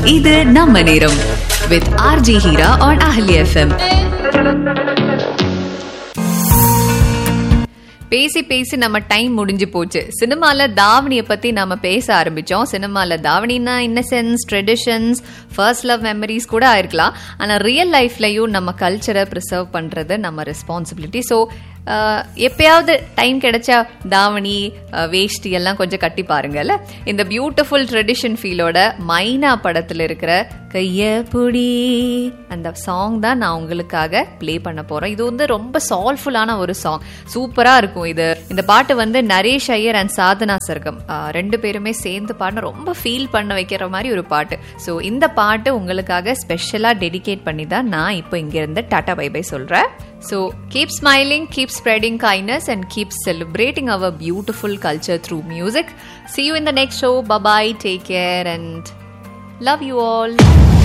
இது நம்ம நேரம் with RJ Heera on Ahalya FM பேசி பேசி நம்ம டைம் முடிஞ்சு போச்சு சினிமால தாவணியை பத்தி நாம பேச ஆரம்பிச்சோம் சினிமால தாவணினா innocence traditions first love memories கூட ஆயிருக்கலாம் ஆனா ரியல் லைஃப்லயும் நம்ம கல்ச்சரை ப்ரிசர்வ் பண்றது நம்ம ரெஸ்பான்சிபிலிட்டி ஸோ எப்பயாவது டைம் கிடைச்சா தாவணி அஹ், வேஷ்டி எல்லாம் கொஞ்சம் கட்டி பாருங்கல்ல இந்த பியூட்டிஃபுல் ட்ரெடிஷன் ஃபீலோட மைனா படத்துல இருக்கிற கைய புடி அந்த சாங் தான் நான் உங்களுக்காக ப்ளே பண்ண போறேன் இது வந்து ரொம்ப சால்ஃபுல்லான ஒரு சாங் சூப்பரா இருக்கும் இது இந்த பாட்டு வந்து நரேஷ் ஐயர் அண்ட் சாதனா சர்க்கம் அஹ், ரெண்டு பேருமே சேர்ந்து பாடின ரொம்ப ஃபீல் பண்ண வைக்கிற மாதிரி ஒரு பாட்டு ஸோ இந்த பாட்டு உங்களுக்காக ஸ்பெஷலா டெடிகேட் பண்ணி தான் நான் இப்போ இங்க இருந்து டாடா பை பை சொல்றேன் so keep smiling keep spreading kindness and keep celebrating our beautiful culture through music see you in the next show bye bye take care and love you all